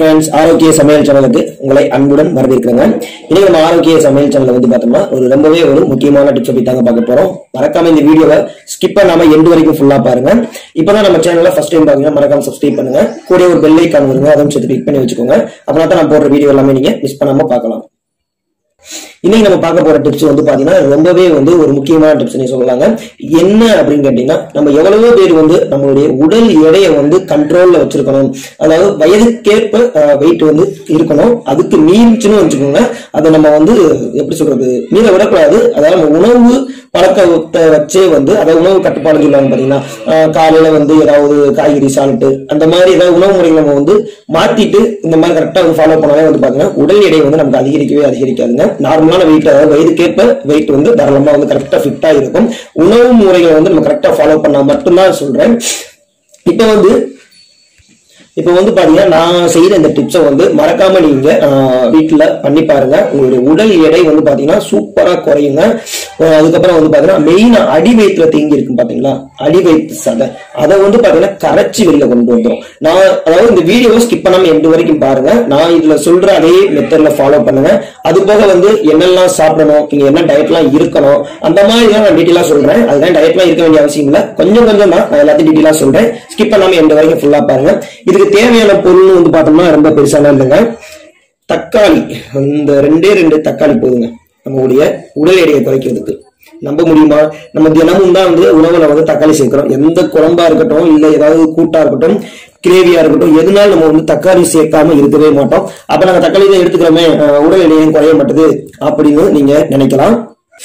friends ஆரோக்கிய சமையல் சேனலுக்கு உங்களை அன்புடன் வரவேற்கிறேங்க இன்னைக்கு நம்ம ஆரோக்கிய சமையல் சேனல்ல வந்து பார்த்தோம்னா ஒரு ரொம்பவே ஒரு முக்கியமான டிப்ஸ் பத்தி தாங்க பார்க்க போறோம் மறக்காம இந்த வீடியோவை ஸ்கிப் பண்ணாம எண்டு வரைக்கும் ஃபுல்லா பாருங்க இப்பதான் நம்ம சேனல்ல ஃபர்ஸ்ட் டைம் பாருங்க மறக்காம சப்ஸ்கிரைப் பண்ணுங்க கூட ஒரு பெல் ஐக்கான் வருங்க அதுவும் சேர்த்து கிளிக் பண்ணி வச்சுக்கோங்க அப்படின்னா தான் நான் போடுற வீடியோ எல்லாமே நீங்க மிஸ் பண்ணாம பார்க்கலாம் இன்னைக்கு நம்ம பார்க்க போற டிப்ஸ் வந்து பாத்தீங்கன்னா ரொம்பவே வந்து ஒரு முக்கியமான டிப்ஸ் நீ சொல்லலாங்க என்ன அப்படின்னு கேட்டீங்கன்னா நம்ம எவ்வளவோ பேர் வந்து நம்மளுடைய உடல் எடையை வந்து கண்ட்ரோல்ல வச்சிருக்கணும் அதாவது வயதுக்கேற்ப வெயிட் வந்து இருக்கணும் அதுக்கு மீறிச்சுன்னு வச்சுக்கோங்க அதை நம்ம வந்து எப்படி சொல்றது மீற விடக்கூடாது அதாவது நம்ம உணவு பழக்கத்தை வச்சே வந்து அதாவது உணவு கட்டுப்பாடு சொல்லுவாங்க பாத்தீங்கன்னா ஆஹ் காலையில வந்து ஏதாவது காய்கறி சாப்பிட்டு அந்த மாதிரி ஏதாவது உணவு முறைகளை நம்ம வந்து மாத்திட்டு இந்த மாதிரி கரெக்டா வந்து ஃபாலோ பண்ணாலே வந்து பாத்தீங்கன்னா உடல் எடை வந்து நமக்கு அதிகரிக்கவே அதிகரிக்காதுங்க நார்மலான வெயிட் அதாவது வயதுக்கேற்ப வெயிட் வந்து தாராளமா வந்து கரெக்டா ஃபிட்டா இருக்கும் உணவு முறைகளை வந்து நம்ம கரெக்டா ஃபாலோ பண்ணா மட்டும்தான் சொல்றேன் இப்ப வந்து இப்போ வந்து பாத்தீங்கன்னா நான் செய்யற இந்த டிப்ஸை வந்து மறக்காம நீங்க ஆஹ், வீட்டுல பண்ணி பாருங்க உங்களுடைய உடல் எடை வந்து பாத்தீங்கன்னா சூப்பரா குறையுங்க ஆஹ், அதுக்கப்புறம் வந்து பாத்தீங்கன்னா மெயினா அடி வயிற்றுல தேங்கி இருக்கும் பாத்தீங்களா அடி வயிற்று சதை அதை வந்து பாத்தீங்கன்னா கரைச்சி வெளியில கொண்டு வந்துரும் நான் அதாவது இந்த வீடியோவை ஸ்கிப் பண்ணாம எண்டு வரைக்கும் பாருங்க நான் இதுல சொல்ற அதே மெத்தட்ல ஃபாலோ பண்ணுங்க அது போக வந்து என்னெல்லாம் சாப்பிடணும் நீங்க என்ன டயட்லாம் இருக்கணும் அந்த மாதிரி தான் நான் டீட்டெயிலா சொல்றேன் அதுதான் டயட்லாம் இருக்க வேண்டிய அவசியம் இல்ல கொஞ்சம் கொஞ்சம் தான் நான் எல்லாத்தையும் டீட்டெயிலா சொல்றேன் ஸ்கிப் பண்ணாம எண்டு வரைக்கும் ஃபுல்லா பாருங்க இதுக்கு தேவையான பொருள் வந்து பார்த்தோம்னா ரொம்ப பெருசாலாம் இல்லைங்க தக்காளி இந்த ரெண்டே ரெண்டு தக்காளி போதுங்க நம்மளுடைய உடல் எடையை குறைக்கிறதுக்கு நம்ப முடியுமா நம்ம தினமும் தான் வந்து உணவுல வந்து தக்காளி சேர்க்கிறோம் எந்த குழம்பா இருக்கட்டும் இல்ல ஏதாவது கூட்டா இருக்கட்டும் கிரேவியா இருக்கட்டும் எதுனாலும் நம்ம வந்து தக்காளி சேர்க்காம இருக்கவே மாட்டோம் அப்ப நாங்க தக்காளி தான் எடுத்துக்கிறோமே அஹ், உடல் எடையும் குறைய மாட்டேது அப்படின்னு நீங்க நினைக்கலாம்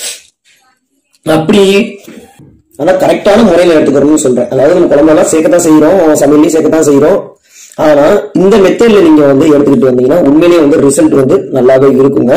அப்படி அதான் கரெக்டான முறையில எடுத்துக்கணும்னு சொல்றேன் அதாவது நம்ம குழம்பெல்லாம் சேர்க்கத்தான் செய்யறோம் சமையலையும் சேர்க்கத்தான் செய்யறோம் ஆனா இந்த மெத்தட்ல நீங்க வந்து எடுத்துக்கிட்டு வந்தீங்கன்னா உண்மையிலேயே வந்து ரிசல்ட் வந்து நல்லாவே இருக்குங்க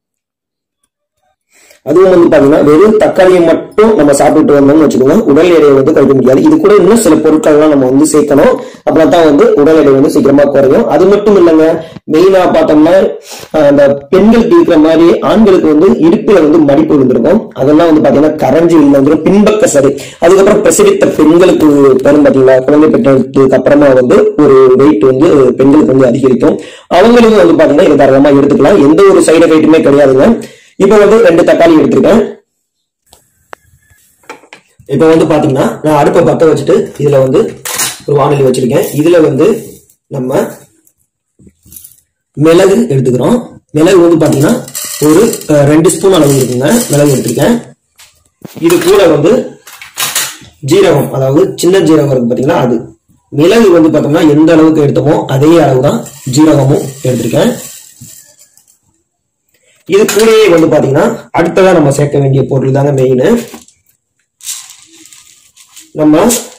அதுவும் வந்து பாத்தீங்கன்னா வெறும் தக்காளியை மட்டும் நம்ம சாப்பிட்டு வந்தோம்னு வச்சுக்கோங்க உடல் எடையை வந்து குறைக்க முடியாது இது கூட இன்னும் சில பொருட்கள்லாம் நம்ம வந்து சேர்க்கணும் அப்புறம் தான் வந்து உடல் எடை வந்து சீக்கிரமா குறையும் அது மட்டும் இல்லைங்க மெயினா பார்த்தோம்னா ஆஹ், அந்த பெண்களுக்கு இருக்கிற மாதிரி ஆண்களுக்கு வந்து இடுப்புல வந்து மடிப்பு விழுந்திருக்கும் அதெல்லாம் வந்து பாத்தீங்கன்னா கரைஞ்சி விழுந்துரும் பின்பக்க சரி அதுக்கப்புறம் பிரசவித்த பெண்களுக்கு பெரும் பாத்தீங்களா குழந்தை பெற்றதுக்கு அப்புறமா வந்து ஒரு வெயிட் வந்து பெண்களுக்கு வந்து அதிகரிக்கும் அவங்களுக்கும் வந்து பாத்தீங்கன்னா இது தாராளமா எடுத்துக்கலாம் எந்த ஒரு சைடு எஃபெக்ட்டுமே கிடையாதுங்க இப்போ வந்து ரெண்டு தக்காளி எடுத்திருக்கேன் இப்போ வந்து பாத்தீங்கன்னா நான் அடுப்பை பத்த வச்சுட்டு இதுல வந்து ஒரு வானொலி வச்சிருக்கேன் இதுல வந்து நம்ம மிளகு எடுத்துக்கிறோம் மிளகு வந்து பாத்தீங்கன்னா ஒரு அஹ், ரெண்டு ஸ்பூன் அளவு இருக்குங்க மிளகு எடுத்திருக்கேன் இது கூட வந்து ஜீரகம் அதாவது சின்ன ஜீரகம் இருக்கு பாத்தீங்களா அது மிளகு வந்து பார்த்தோம்னா எந்த அளவுக்கு எடுத்தோமோ அதே அளவு தான் ஜீரகமும் எடுத்திருக்கேன் இது கூடயே வந்து பாத்தீங்கன்னா அடுத்ததா நம்ம சேர்க்க வேண்டிய பொருள் தாங்க மெயின் நம்ம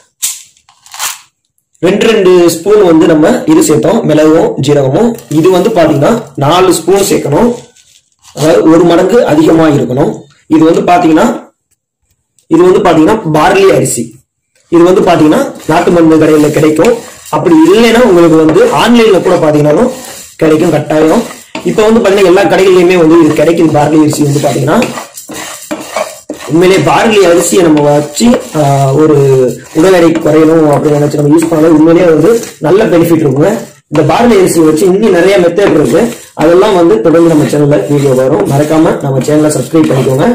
ரெண்டு ரெண்டு ஸ்பூன் வந்து நம்ம இது சேர்த்தோம் மிளகும் ஜீரகமும் இது வந்து பாத்தீங்கன்னா நாலு ஸ்பூன் சேர்க்கணும் அதாவது ஒரு மடங்கு அதிகமா இருக்கணும் இது வந்து பாத்தீங்கன்னா இது வந்து பாத்தீங்கன்னா பார்லி அரிசி இது வந்து பாத்தீங்கன்னா நாட்டு மருந்து கடையில கிடைக்கும் அப்படி இல்லைன்னா உங்களுக்கு வந்து ஆன்லைன்ல கூட பாத்தீங்கன்னாலும் கிடைக்கும் கட்டாயம் இப்ப வந்து பாத்தீங்கன்னா எல்லா கடைகள்லயுமே வந்து இது கிடைக்கும் பார்லி அரிசி வந்து பாத்தீங்கன்னா உண்மையிலே பார்லி அரிசியை நம்ம வச்சு ஆஹ், ஒரு உடல் எடை குறையணும் அப்படின்னு நினைச்சு நம்ம யூஸ் பண்ணாலும் உண்மையிலேயே வந்து நல்ல பெனிஃபிட் இருக்குங்க இந்த பார்லி அரிசியை வச்சு இன்னும் நிறைய மெத்தட் இருக்கு அதெல்லாம் வந்து தொடர்ந்து நம்ம சேனல்ல வீடியோ வரும் மறக்காம நம்ம சேனலை சப்ஸ்கிரைப் பண்ணிக்கோங்க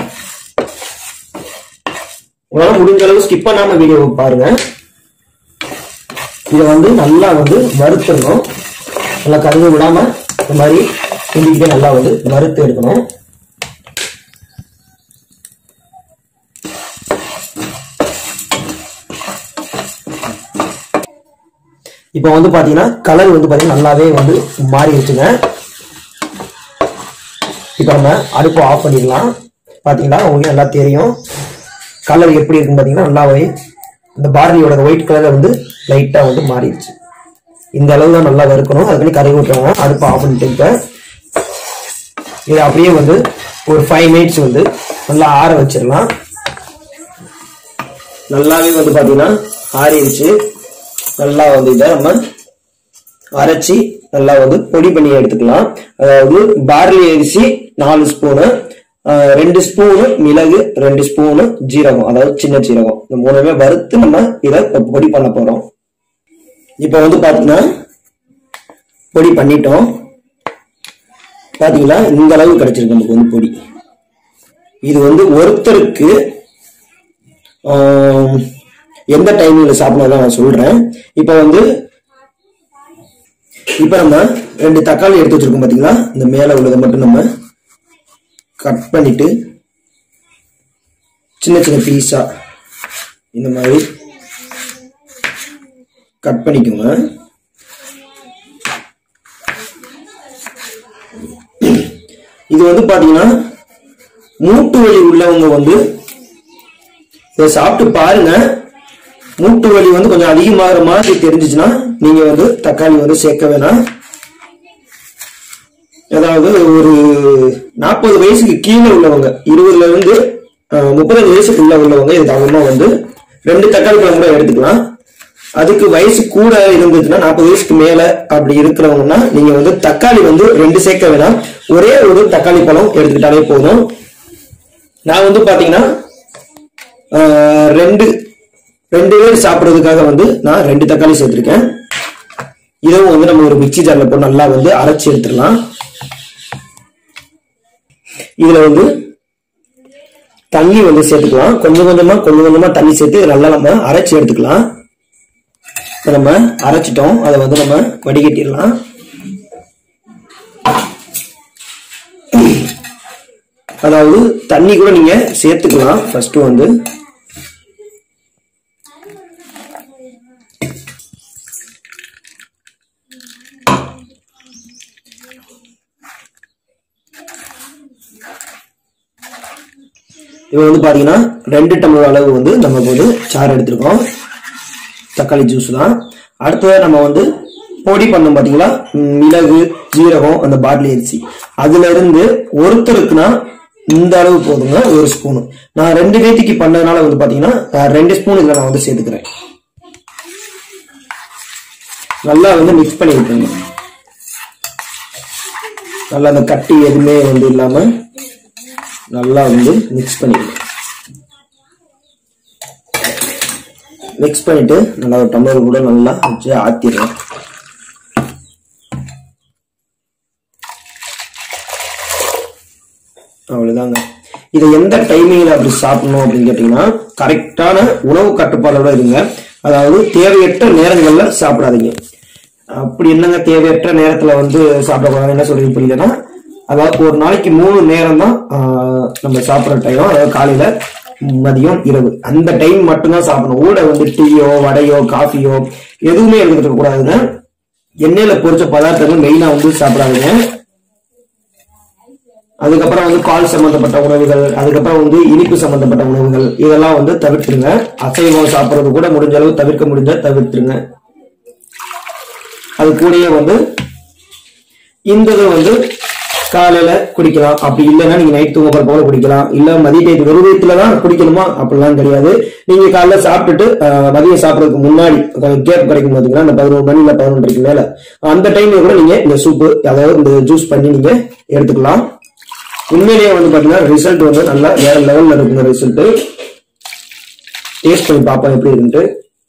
உங்களால முடிஞ்ச அளவு ஸ்கிப் பண்ணாம வீடியோ பாருங்க இதை வந்து நல்லா வந்து வறுத்துடணும் நல்லா கருது விடாம இந்த மாதிரி கிண்டிக்கிட்டே நல்லா வந்து வறுத்து எடுக்கணும் இப்போ வந்து பாத்தீங்கன்னா கலர் வந்து பாத்தீங்கன்னா நல்லாவே வந்து மாறி வச்சுங்க இப்போ நம்ம அடுப்பை ஆஃப் பண்ணிடலாம் பாத்தீங்களா உங்களுக்கு நல்லா தெரியும் கலர் எப்படி இருக்குன்னு பாத்தீங்கன்னா நல்லாவே இந்த பார்லியோட ஒயிட் கலர்ல வந்து லைட்டா வந்து மாறிடுச்சு இந்த அளவு தான் நல்லா வறுக்கணும் அதுக்கு கறி விட்டுறாங்க அடுப்பை ஆஃப் பண்ணிட்டு இப்ப இதை அப்படியே வந்து ஒரு ஃபைவ் மினிட்ஸ் வந்து நல்லா ஆற வச்சிடலாம் நல்லாவே வந்து பாத்தீங்கன்னா ஆறிடுச்சு நல்லா வந்து இதை நம்ம அரைச்சி நல்லா வந்து பொடி பண்ணி எடுத்துக்கலாம் அதாவது பார்லி அரிசி நாலு ஸ்பூனு ஆஹ் ரெண்டு ஸ்பூனு மிளகு ரெண்டு ஸ்பூனு ஜீரகம் அதாவது சின்ன ஜீரகம் இந்த மூணுமே வறுத்து நம்ம இதை இப்ப பொடி பண்ண போறோம் இப்போ வந்து பாத்தீங்கன்னா பொடி பண்ணிட்டோம் பாத்தீங்களா இந்த அளவு கிடைச்சிருக்கு நமக்கு வந்து பொடி இது வந்து ஒருத்தருக்கு ஆம், எந்த டைமிங்ல சாப்பிடணும் நான் சொல்றேன் இப்போ வந்து இப்போ நம்ம ரெண்டு தக்காளி எடுத்து வச்சிருக்கோம் பாத்தீங்களா இந்த மேல உள்ளதை மட்டும் நம்ம கட் பண்ணிட்டு சின்ன சின்ன பீஸா இந்த மாதிரி கட் பண்ணிக்கோங்க இது வந்து பாத்தீங்கன்னா மூட்டு வலி உள்ளவங்க வந்து இதை சாப்பிட்டு பாருங்க மூட்டு வலி வந்து கொஞ்சம் அதிகமாகிற மாதிரி தெரிஞ்சுச்சுன்னா நீங்க வந்து தக்காளி வந்து சேர்க்க வேணாம் அதாவது ஒரு நாற்பது வயசுக்கு கீழே உள்ளவங்க இருபதுல இருந்து அஹ், முப்பத்தஞ்சு வயசுக்கு உள்ள உள்ளவங்க இதுக்கு அப்புறமா வந்து ரெண்டு தக்காளி பழம் கூட எடுத்துக்கலாம் அதுக்கு வயசு கூட இருந்துச்சுன்னா நாற்பது வயசுக்கு மேல அப்படி இருக்கிறவங்கன்னா நீங்க வந்து தக்காளி வந்து ரெண்டு சேர்க்க வேணாம் ஒரே ஒரு தக்காளி பழம் எடுத்துக்கிட்டாலே போதும் நான் வந்து பாத்தீங்கன்னா ஆஹ், ரெண்டு ரெண்டு பேர் சாப்பிட்றதுக்காக வந்து நான் ரெண்டு தக்காளி சேர்த்திருக்கேன் இதுவும் வந்து நம்ம ஒரு மிக்ஸி ஜார்ல போட்டு நல்லா வந்து அரைச்சி எடுத்துடலாம் இதுல வந்து தண்ணி வந்து சேர்த்துக்கலாம் கொஞ்சம் கொஞ்சமா கொஞ்சம் கொஞ்சமா தண்ணி சேர்த்து இதை நல்லா நம்ம அரைச்சி எடுத்துக்கலாம் இப்ப நம்ம அரைச்சிட்டோம் அதை வந்து நம்ம வடிகட்டிடலாம் அதாவது தண்ணி கூட நீங்க சேர்த்துக்கலாம் ஃபர்ஸ்ட் வந்து இது வந்து பாத்தீங்கன்னா ரெண்டு டம்ளர் அளவு வந்து நம்ம வந்து சாறு எடுத்திருக்கோம் தக்காளி ஜூஸ் தான் அடுத்தது நம்ம வந்து பொடி பண்ணோம் பாத்தீங்களா ம், மிளகு ஜீரகம் அந்த பாட்டில் அரிசி அதுல இருந்து ஒருத்தருக்குனா இந்த அளவு போதுங்க ஒரு ஸ்பூனு நான் ரெண்டு பேத்திக்கு பண்ணதுனால வந்து பாத்தீங்கன்னா அஹ், ரெண்டு ஸ்பூன் இதுல நான் வந்து சேர்த்துக்கிறேன் நல்லா வந்து மிக்ஸ் பண்ணி விட்டுருங்க நல்லா அந்த கட்டி எதுவுமே வந்து இல்லாம நல்லா வந்து மிக்ஸ் பண்ணிடுங்க மிக்ஸ் பண்ணிட்டு நல்லா ஒரு டம்ளர் கூட நல்லா வச்சு ஆத்திடுறேன் அவ்வளவுதாங்க இதை எந்த டைமிங்ல அப்படி சாப்பிடணும் அப்படின்னு கேட்டீங்கன்னா கரெக்டான உணவு கட்டுப்பாடோட இருங்க அதாவது தேவையற்ற நேரங்கள்ல சாப்பிடாதீங்க அப்படி என்னங்க தேவையற்ற நேரத்துல வந்து சாப்பிடக்கூடாது என்ன சொல்றீங்க புரியலன்னா அதாவது ஒரு நாளைக்கு மூணு நேரம் தான் நம்ம சாப்பிட்ற டைம் அதாவது காலையில மதியம் இரவு அந்த டைம் மட்டும்தான் சாப்பிடணும் ஊட வந்து டீயோ வடையோ காஃபியோ எதுவுமே எடுத்துக்க கூடாதுங்க எண்ணெயில பொரிச்ச பதார்த்தங்கள் மெயினா வந்து சாப்பிடாதீங்க அதுக்கப்புறம் வந்து பால் சம்பந்தப்பட்ட உணவுகள் அதுக்கப்புறம் வந்து இனிப்பு சம்பந்தப்பட்ட உணவுகள் இதெல்லாம் வந்து தவிர்த்துருங்க அசைவம் சாப்பிட்றது கூட முடிஞ்ச அளவு தவிர்க்க முடிஞ்ச தவிர்த்துருங்க அது கூடயே வந்து இந்த இது வந்து காலையில குடிக்கலாம் அப்படி இல்லைன்னா நீங்க நைட் தூங்க போற போல குடிக்கலாம் இல்ல மதிய டைம் வெறுவயத்துல தான் குடிக்கணுமா அப்படிலாம் கிடையாது நீங்க காலைல சாப்பிட்டுட்டு ஆஹ், மதியம் சாப்பிடறதுக்கு முன்னாடி கொஞ்சம் கேப் கிடைக்கும் பாத்தீங்கன்னா அந்த பதினோரு மணி இல்ல பதினொன்றைக்கு மேல அந்த டைம்ல கூட நீங்க இந்த சூப்பு அதாவது இந்த ஜூஸ் பண்ணி நீங்க எடுத்துக்கலாம் உண்மையிலேயே வந்து பாத்தீங்கன்னா ரிசல்ட் வந்து நல்லா வேற லெவல்ல இருக்குங்க ரிசல்ட் டேஸ்ட் பண்ணி பார்ப்போம் எப்படி இருக்குன்ட்டு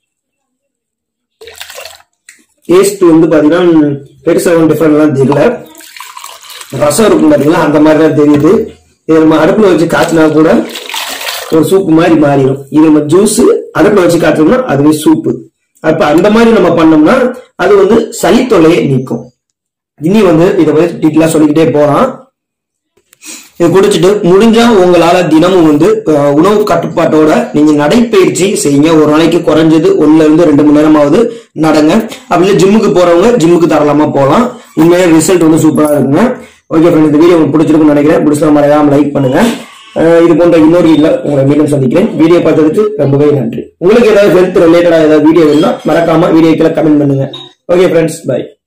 டேஸ்ட் வந்து பாத்தீங்கன்னா பெருசா ஒன்றும் டிஃபரெண்ட்லாம் தெரியல ரசம் இருக்கும் பாத்தீங்களா அந்த மாதிரி தான் தெரியுது இது நம்ம அடுப்புல வச்சு காய்ச்சினா கூட ஒரு சூப்பு மாதிரி மாறிடும் இது நம்ம ஜூஸ் அடுப்புல வச்சு காய்ச்சோம்னா அதுவே சூப்பு அப்ப அந்த மாதிரி நம்ம பண்ணோம்னா அது வந்து சளி தொல்லையை நீக்கும் இனி வந்து இதை பத்தி டீட்டெயிலா சொல்லிக்கிட்டே போலாம் இதை குடிச்சிட்டு முடிஞ்சா உங்களால தினமும் வந்து அஹ், உணவு கட்டுப்பாட்டோட நீங்க நடைப்பயிற்சி செய்யுங்க ஒரு நாளைக்கு குறைஞ்சது ஒண்ணுல இருந்து ரெண்டு மணி நேரமாவது நடங்க அப்படி இல்லை ஜிம்முக்கு போறவங்க ஜிம்முக்கு தாராளமா போகலாம் உண்மையிலே ரிசல்ட் வந்து சூப்பரா இருக்குங்க ஓகே ஃப்ரெண்ட் இந்த வீடியோ உங்களுக்கு பிடிச்சிருக்குன்னு நினைக்கிறேன் பிடிச்சா மறக்காம லைக் பண்ணுங்க அஹ், இது போன்ற இன்னொரு வீடியோல உங்களை மீண்டும் சந்திக்கிறேன் வீடியோ பார்த்ததுக்கு ரொம்பவே நன்றி உங்களுக்கு ஏதாவது ஹெல்த் ரிலேட்டடா ஏதாவது வீடியோ வேணும்னா மறக்காம வீடியோக்களை கமெண்ட் பண்ணுங்க ஓகே ஃப்ரெண்ட்ஸ் பை